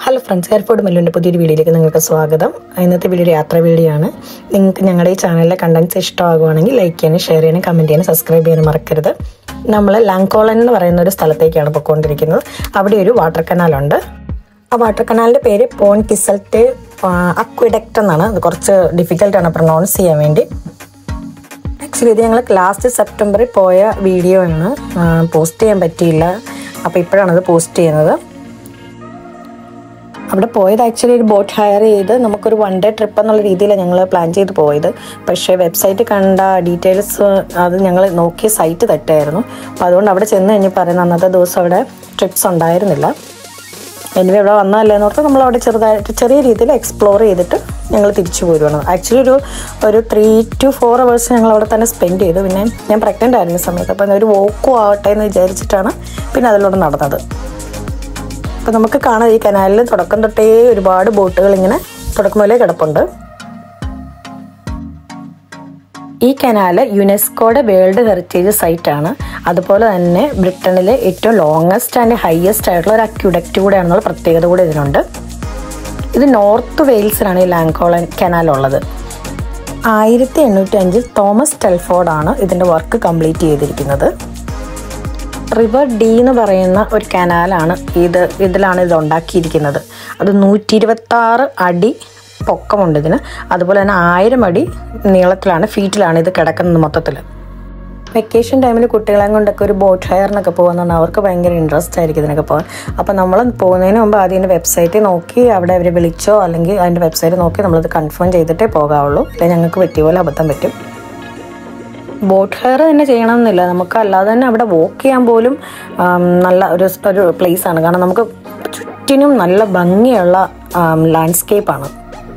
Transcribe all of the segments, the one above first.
hello friends airport മെല്ലുവിൻ്റെ പുതിയൊരു വീഡിയോയിലേക്ക് നിങ്ങൾക്ക് സ്വാഗതം ഇന്നത്തെ വീഡിയോ ഒരു യാത്രാ വീഡിയോ ആണ് നിങ്ങൾക്ക് ഞങ്ങളുടെ ഈ ചാനലിലെ കണ്ടൻസ് ഇഷ്ടമാകുവാണെങ്കിൽ ലൈക്ക് ചെയ്യാനും ഷെയർ ചെയ്യാനും കമൻറ്റ് ചെയ്യാനും സബ്സ്ക്രൈബ് ചെയ്യാനും മറക്കരുത് നമ്മൾ ലാങ്കോളൻ എന്ന് പറയുന്ന ഒരു സ്ഥലത്തേക്കാണ് പോയിക്കൊണ്ടിരിക്കുന്നത് അവിടെ ഒരു വാട്ടർ കനാലുണ്ട് ആ വാട്ടർ കനാലിൻ്റെ പേര് പോൺ കിസൽറ്റ് അക്വിഡക്റ്റ് എന്നാണ് അത് കുറച്ച് ഡിഫിക്കൽട്ടാണ് പ്രൊനൗൺസ് ചെയ്യാൻ വേണ്ടി ആക്ച്വലി ഇത് ഞങ്ങൾ ലാസ്റ്റ് സെപ്റ്റംബറിൽ പോയ വീഡിയോ ആണ് പോസ്റ്റ് ചെയ്യാൻ പറ്റിയില്ല അപ്പോൾ ഇപ്പോഴാണ് അത് പോസ്റ്റ് ചെയ്യുന്നത് അവിടെ പോയത് ആക്ച്വലി ഒരു ബോട്ട് ഹയർ ചെയ്ത് നമുക്കൊരു വൺ ഡേ ട്രിപ്പ് എന്നുള്ള രീതിയിലാണ് ഞങ്ങൾ പ്ലാൻ ചെയ്ത് പോയത് പക്ഷേ വെബ്സൈറ്റ് കണ്ട ഡീറ്റെയിൽസ് അത് ഞങ്ങൾ നോക്കിയ സൈറ്റ് തെറ്റായിരുന്നു അപ്പോൾ അതുകൊണ്ട് അവിടെ ചെന്ന് കഴിഞ്ഞ് പറയുന്ന അന്നത്തെ ദിവസം അവിടെ ട്രിപ്സ് ഉണ്ടായിരുന്നില്ല എനിവേ ഇവിടെ വന്നതല്ലേ എന്ന് ഓർത്ത് നമ്മൾ അവിടെ ചെറുതായിട്ട് ചെറിയ രീതിയിൽ എക്സ്പ്ലോർ ചെയ്തിട്ട് ഞങ്ങൾ തിരിച്ചു പോരുവാണ് ആക്ച്വലി ഒരു ഒരു ത്രീ ടു ഫോർ അവേഴ്സ് ഞങ്ങൾ അവിടെ തന്നെ സ്പെൻഡ് ചെയ്തു പിന്നെ ഞാൻ പ്രഗ്നൻ്റ് ആയിരുന്ന സമയത്ത് അപ്പം ഒരു വോക്കും ആവട്ടെ എന്ന് വിചാരിച്ചിട്ടാണ് പിന്നെ അതിലൂടെ നടന്നത് അപ്പോൾ നമുക്ക് കാണാം ഈ കനാലിൽ തുടക്കം തൊട്ടേ ഒരുപാട് ബോട്ടുകൾ ഇങ്ങനെ തുടക്കം മുതലേ കിടപ്പുണ്ട് ഈ കനാല് യുനെസ്കോയുടെ വേൾഡ് ഹെറിറ്റേജ് സൈറ്റ് ആണ് അതുപോലെ തന്നെ ബ്രിട്ടനിലെ ഏറ്റവും ലോങ്ങസ്റ്റ് ആൻഡ് ഹയസ്റ്റ് ആയിട്ടുള്ള ഒരു അക്യുഡക്റ്റ് കൂടെയാണെന്നുള്ള പ്രത്യേകത കൂടെ ഇതിനുണ്ട് ഇത് നോർത്ത് വെയിൽസിലാണ് ഈ ലാങ്കോളൻ കനാൽ ഉള്ളത് ആയിരത്തി എണ്ണൂറ്റി അഞ്ചിൽ തോമസ് ടെൽഫോർഡാണ് ഇതിൻ്റെ വർക്ക് കംപ്ലീറ്റ് ചെയ്തിരിക്കുന്നത് റിവർ ഡി എന്ന് പറയുന്ന ഒരു കനാലാണ് ഇത് ഇതിലാണ് ഇത് ഉണ്ടാക്കിയിരിക്കുന്നത് അത് നൂറ്റി ഇരുപത്തി ആറ് അടി പൊക്കമുണ്ട് ഇതിന് അതുപോലെ തന്നെ ആയിരം അടി നീളത്തിലാണ് ഫീറ്റിലാണ് ഇത് കിടക്കുന്നത് മൊത്തത്തിൽ വെക്കേഷൻ ടൈമിൽ കുട്ടികളെ കൊണ്ടൊക്കെ ഒരു ബോട്ട് ഹയറിനൊക്കെ പോകുന്ന പറഞ്ഞാൽ അവർക്ക് ഭയങ്കര ഇൻട്രസ്റ്റ് ആയിരിക്കും ഇതിനൊക്കെ പോകാൻ അപ്പോൾ നമ്മൾ പോകുന്നതിന് മുമ്പ് ആദ്യം അതിൻ്റെ വെബ്സൈറ്റ് നോക്കി അവിടെ അവർ വിളിച്ചോ അല്ലെങ്കിൽ അതിൻ്റെ വെബ്സൈറ്റ് നോക്കി നമ്മളത് കൺഫേം ചെയ്തിട്ടേ പോകാവുള്ളൂ അല്ലെങ്കിൽ ഞങ്ങൾക്ക് പറ്റിയ പോലെ അബദ്ധം പറ്റും ബോട്ട് ഹെയർ തന്നെ ചെയ്യണമെന്നില്ല നമുക്ക് അല്ലാതെ തന്നെ അവിടെ വോക്ക് ചെയ്യാൻ പോലും നല്ല ഒരു ഒരു പ്ലേസ് ആണ് കാരണം നമുക്ക് ചുറ്റിനും നല്ല ഭംഗിയുള്ള ലാൻഡ്സ്കേപ്പാണ്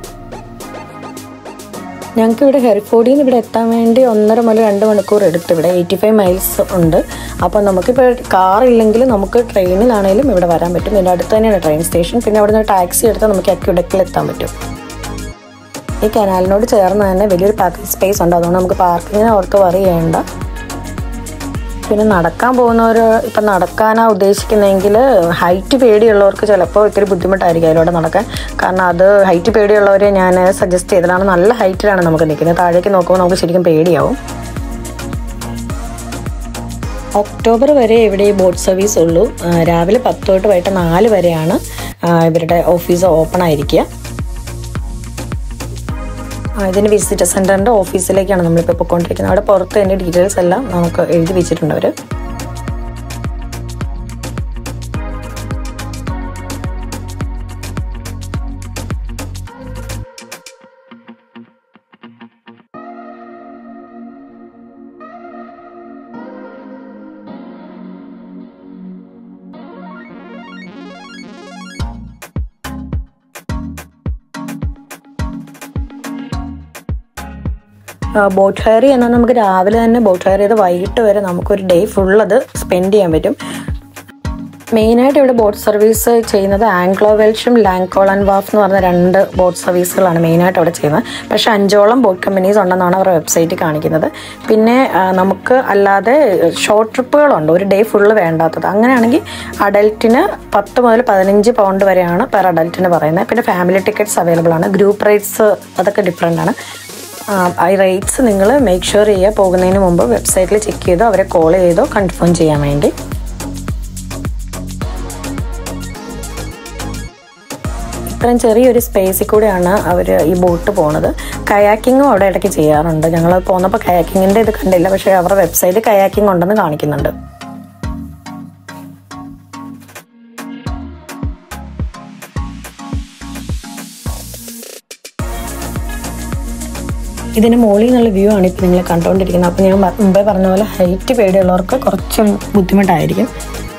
ഞങ്ങൾക്ക് ഇവിടെ ഹെറിഫോർഡിൽ നിന്ന് ഇവിടെ എത്താൻ വേണ്ടി ഒന്നര മുതൽ രണ്ട് മണിക്കൂർ എടുത്ത് ഇവിടെ എയ്റ്റി ഫൈവ് മൈൽസ് ഉണ്ട് അപ്പോൾ നമുക്കിപ്പോൾ കാർ ഇല്ലെങ്കിൽ നമുക്ക് ട്രെയിനിലാണെങ്കിലും ഇവിടെ വരാൻ പറ്റും ഇതിൻ്റെ അടുത്ത് തന്നെയാണ് ട്രെയിൻ സ്റ്റേഷൻ പിന്നെ അവിടെ നിന്ന് ടാക്സി എടുത്താൽ നമുക്ക് അക്യുഡക്കിൽ എത്താൻ പറ്റും ഈ കനാലിനോട് ചേർന്ന് തന്നെ വലിയൊരു പാർക്കിംഗ് സ്പേസ് ഉണ്ട് അതുകൊണ്ട് നമുക്ക് പാർക്കിങ്ങിനെ ഓർത്ത് വറി ചെയ്യേണ്ട പിന്നെ നടക്കാൻ പോകുന്നവർ ഇപ്പം നടക്കാനാ ഉദ്ദേശിക്കുന്നതെങ്കിൽ ഹൈറ്റ് പേടിയുള്ളവർക്ക് ചിലപ്പോൾ ഇത്തിരി ബുദ്ധിമുട്ടായിരിക്കും അതിലൂടെ നടക്കാൻ കാരണം അത് ഹൈറ്റ് പേടിയുള്ളവരെ ഞാൻ സജസ്റ്റ് ചെയ്തതാണ് നല്ല ഹൈറ്റിലാണ് നമുക്ക് നിൽക്കുന്നത് താഴേക്ക് നോക്കുമ്പോൾ നമുക്ക് ശരിക്കും പേടിയാവും ഒക്ടോബർ വരെ ഇവിടെ ഈ ബോട്ട് സർവീസ് ഉള്ളൂ രാവിലെ പത്ത് തൊട്ട് വൈകിട്ട് നാല് വരെയാണ് ഇവരുടെ ഓഫീസ് ഓപ്പൺ ആയിരിക്കുക ഇതിന് വിസിറ്റർ സെൻറ്ററിൻ്റെ ഓഫീസിലേക്കാണ് നമ്മളിപ്പോൾ പോയിക്കൊണ്ടിരിക്കുന്നത് അവിടെ പുറത്ത് അതിൻ്റെ ഡീറ്റെയിൽസ് എല്ലാം നമുക്ക് എഴുതി വെച്ചിട്ടുണ്ട് അവർ ബോട്ട് ഹയർ എന്നാൽ നമുക്ക് രാവിലെ തന്നെ ബോട്ട് ഹയർ ചെയ്ത് വൈകിട്ട് വരെ നമുക്കൊരു ഡേ ഫുൾ അത് സ്പെൻഡ് ചെയ്യാൻ പറ്റും മെയിനായിട്ട് ഇവിടെ ബോട്ട് സർവീസ് ചെയ്യുന്നത് ആംഗ്ലോ വെൽഷും ലാങ്കോൾ ആൻഡ് വാഫ് എന്ന് പറഞ്ഞ രണ്ട് ബോട്ട് സർവീസുകളാണ് മെയിനായിട്ട് അവിടെ ചെയ്യുന്നത് പക്ഷേ അഞ്ചോളം ബോട്ട് കമ്പനീസ് ഉണ്ടെന്നാണ് അവരുടെ വെബ്സൈറ്റ് കാണിക്കുന്നത് പിന്നെ നമുക്ക് അല്ലാതെ ഷോർട്ട് ട്രിപ്പുകളുണ്ട് ഒരു ഡേ ഫുള്ള് വേണ്ടാത്തത് അങ്ങനെയാണെങ്കിൽ അഡൽറ്റിന് പത്ത് മുതൽ പതിനഞ്ച് പൗണ്ട് വരെയാണ് പെർ അഡൽറ്റിന് പറയുന്നത് പിന്നെ ഫാമിലി ടിക്കറ്റ്സ് അവൈലബിൾ ആണ് ഗ്രൂപ്പ് റേറ്റ്സ് അതൊക്കെ ഡിഫറെൻ്റ് ആണ് ഈ റേറ്റ്സ് നിങ്ങൾ മേക്ക് ഷുവർ ചെയ്യുക പോകുന്നതിന് മുമ്പ് വെബ്സൈറ്റിൽ ചെക്ക് ചെയ്തോ അവരെ കോൾ ചെയ്തോ കൺഫേം ചെയ്യാൻ വേണ്ടി ഇത്രയും ചെറിയൊരു സ്പേസിൽ കൂടെയാണ് അവർ ഈ ബോട്ട് പോണത് കയാക്കിങ്ങും അവിടെ ഇടയ്ക്ക് ചെയ്യാറുണ്ട് ഞങ്ങൾ പോന്നപ്പോൾ കയാക്കിങ്ങിൻ്റെ ഇത് കണ്ടില്ല പക്ഷേ അവരുടെ വെബ്സൈറ്റിൽ കയാക്കിംഗ് ഉണ്ടെന്ന് കാണിക്കുന്നുണ്ട് ഇതിന് മുകളിൽ നിന്നുള്ള വ്യൂ ആണ് ഇപ്പോൾ നിങ്ങൾ കണ്ടുകൊണ്ടിരിക്കുന്നത് അപ്പോൾ ഞാൻ മുമ്പേ പറഞ്ഞ പോലെ ഹൈറ്റ് പേടിയുള്ളവർക്ക് കുറച്ച് ബുദ്ധിമുട്ടായിരിക്കും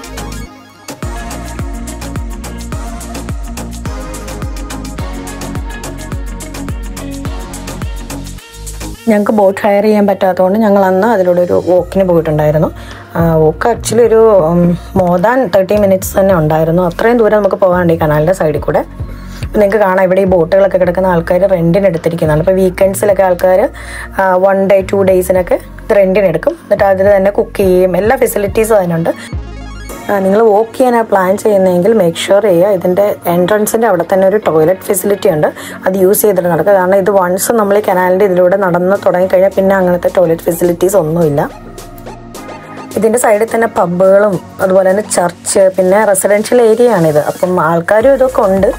ഞങ്ങൾക്ക് ബോട്ട് ഹയർ ചെയ്യാൻ പറ്റാത്തതുകൊണ്ട് ഞങ്ങൾ അന്ന് അതിലൂടെ ഒരു വോക്കിന് പോയിട്ടുണ്ടായിരുന്നു വോക്ക് ആക്ച്വലി ഒരു മോർ ദാൻ തേർട്ടി മിനിറ്റ്സ് തന്നെ ഉണ്ടായിരുന്നു അത്രയും ദൂരം നമുക്ക് പോകാനുണ്ട് ഈ കനാലിൻ്റെ സൈഡിൽ കൂടെ നിങ്ങൾക്ക് കാണാം ഇവിടെ ഈ ബോട്ടുകളൊക്കെ കിടക്കുന്ന ആൾക്കാർ റെൻറ്റിന് എടുത്തിരിക്കുന്നതാണ് ഇപ്പോൾ വീക്കെൻഡ്സിലൊക്കെ ആൾക്കാർ വൺ ഡേ ടു ഡേയ്സിനൊക്കെ ഇത് റെൻറ്റിന് എടുക്കും എന്നിട്ട് അതിൽ തന്നെ കുക്ക് ചെയ്യും എല്ലാ ഫെസിലിറ്റീസും അതിനുണ്ട് നിങ്ങൾ വോക്ക് ചെയ്യാനാണ് പ്ലാൻ ചെയ്യുന്നതെങ്കിൽ മേക്ക് ഷുവർ ചെയ്യുക ഇതിൻ്റെ എൻട്രൻസിൻ്റെ അവിടെ തന്നെ ഒരു ടോയ്ലറ്റ് ഫെസിലിറ്റി ഉണ്ട് അത് യൂസ് ചെയ്തിട്ട് നടക്കുക കാരണം ഇത് വൺസ് നമ്മൾ ഈ കനാലിൻ്റെ ഇതിലൂടെ നടന്ന് തുടങ്ങിക്കഴിഞ്ഞാൽ പിന്നെ അങ്ങനത്തെ ടോയ്ലറ്റ് ഫെസിലിറ്റീസ് ഒന്നുമില്ല ഇതിൻ്റെ സൈഡിൽ തന്നെ പബ്ബുകളും അതുപോലെ തന്നെ ചർച്ച് പിന്നെ റെസിഡൻഷ്യൽ ഏരിയ ആണിത് അപ്പം ആൾക്കാരും ഇതൊക്കെ ഉണ്ട്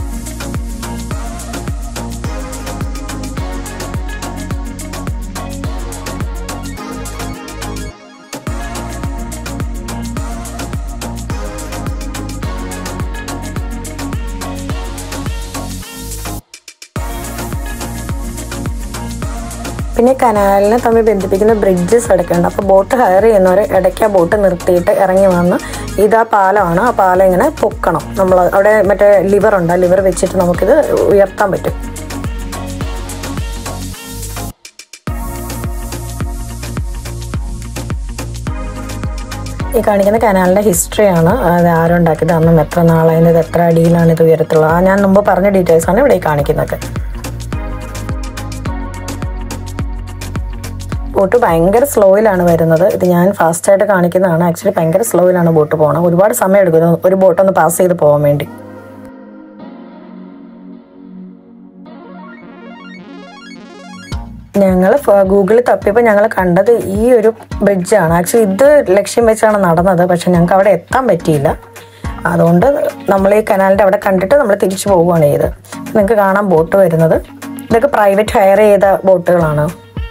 പിന്നെ കനാലിനെ തമ്മിൽ ബന്ധിപ്പിക്കുന്ന ബ്രിഡ്ജസ് ഇടയ്ക്കുണ്ട് അപ്പോൾ ബോട്ട് ഹയർ ചെയ്യുന്നവർ ഇടയ്ക്ക് ആ ബോട്ട് നിർത്തിയിട്ട് ഇറങ്ങി വന്ന് ഇതാ പാലമാണ് ആ പാലം ഇങ്ങനെ പൊക്കണം നമ്മൾ അവിടെ മറ്റേ ലിവർ ഉണ്ട് ആ ലിവർ വെച്ചിട്ട് നമുക്കിത് ഉയർത്താൻ പറ്റും ഈ കാണിക്കുന്ന കനാലിൻ്റെ ഹിസ്റ്ററിയാണ് അത് ആരുണ്ടാക്കിയത് അന്നും എത്ര നാളായിരുന്നു ഇത് എത്ര അടിയിലാണ് ഇത് ഉയരത്തുള്ളത് ആ ഞാൻ മുമ്പ് പറഞ്ഞ ഡീറ്റെയിൽസ് ആണ് ഇവിടെ ഈ കാണിക്കുന്നത് ബോട്ട് ഭയങ്കര സ്ലോയിലാണ് വരുന്നത് ഇത് ഞാൻ ഫാസ്റ്റായിട്ട് കാണിക്കുന്നതാണ് ആക്ച്വലി ഭയങ്കര സ്ലോയിലാണ് ബോട്ട് പോകുന്നത് ഒരുപാട് സമയം എടുക്കും ഒരു ബോട്ട് ഒന്ന് പാസ് ചെയ്ത് പോകാൻ വേണ്ടി ഞങ്ങൾ ഗൂഗിളിൽ തപ്പിയപ്പോൾ ഞങ്ങൾ കണ്ടത് ഈ ഒരു ബ്രിഡ്ജാണ് ആക്ച്വലി ഇത് ലക്ഷ്യം വെച്ചാണ് നടന്നത് പക്ഷെ ഞങ്ങൾക്ക് അവിടെ എത്താൻ പറ്റിയില്ല അതുകൊണ്ട് നമ്മൾ ഈ കനാലിൻ്റെ അവിടെ കണ്ടിട്ട് നമ്മൾ തിരിച്ചു പോവുകയാണ് ചെയ്തത് നിങ്ങൾക്ക് കാണാം ബോട്ട് വരുന്നത് ഇതൊക്കെ പ്രൈവറ്റ് ഹയർ ചെയ്ത ബോട്ടുകളാണ്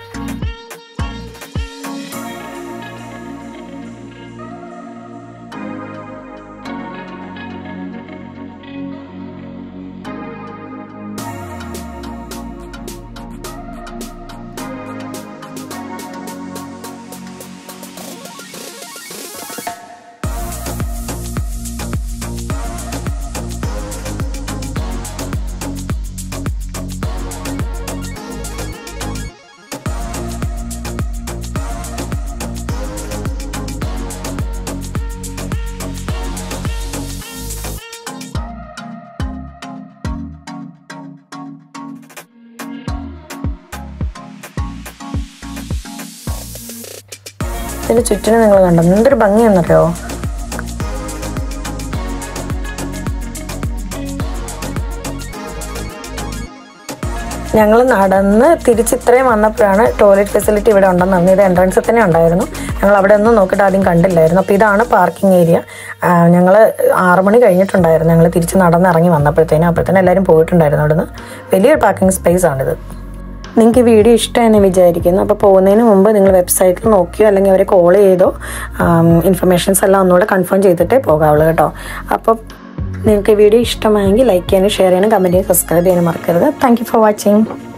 ഇതിന്റെ ചുറ്റിനും നിങ്ങൾ കണ്ടോ എന്തൊരു ഭംഗിയാണെന്നറിയോ ഞങ്ങൾ നടന്ന് തിരിച്ച് ഇത്രയും വന്നപ്പോഴാണ് ടോയ്ലറ്റ് ഫെസിലിറ്റി ഇവിടെ ഉണ്ടെന്ന് അറിഞ്ഞത് ഇത് എൻട്രൻസിൽ തന്നെ ഉണ്ടായിരുന്നു ഞങ്ങൾ അവിടെ ഒന്നും നോക്കിയിട്ട് ആദ്യം കണ്ടില്ലായിരുന്നു അപ്പോൾ ഇതാണ് പാർക്കിംഗ് ഏരിയ ഞങ്ങൾ ആറ് മണി കഴിഞ്ഞിട്ടുണ്ടായിരുന്നു ഞങ്ങൾ തിരിച്ച് നടന്ന് ഇറങ്ങി വന്നപ്പോഴത്തേനും അപ്പോഴത്തേനും എല്ലാവരും പോയിട്ടുണ്ടായിരുന്നു അവിടുന്ന് വലിയൊരു പാർക്കിംഗ് സ്പേസ് ആണിത് നിങ്ങൾക്ക് ഈ വീഡിയോ ഇഷ്ടമെന്ന് വിചാരിക്കുന്നു അപ്പോൾ പോകുന്നതിന് മുമ്പ് നിങ്ങൾ വെബ്സൈറ്റിൽ നോക്കിയോ അല്ലെങ്കിൽ അവരെ കോൾ ചെയ്തോ ഇൻഫർമേഷൻസ് എല്ലാം ഒന്നുകൂടെ കൺഫേം ചെയ്തിട്ടേ പോകാവുള്ളൂ കേട്ടോ അപ്പോൾ നിങ്ങൾക്ക് വീഡിയോ ഇഷ്ടമായെങ്കിൽ ലൈക്ക് ചെയ്യാനും ഷെയർ ചെയ്യാനും കമൻറ്റ് ചെയ്യാനും സബ്സ്ക്രൈബ് ചെയ്യാനും മറക്കരുത് താങ്ക് യു ഫോർ വാച്ചിങ്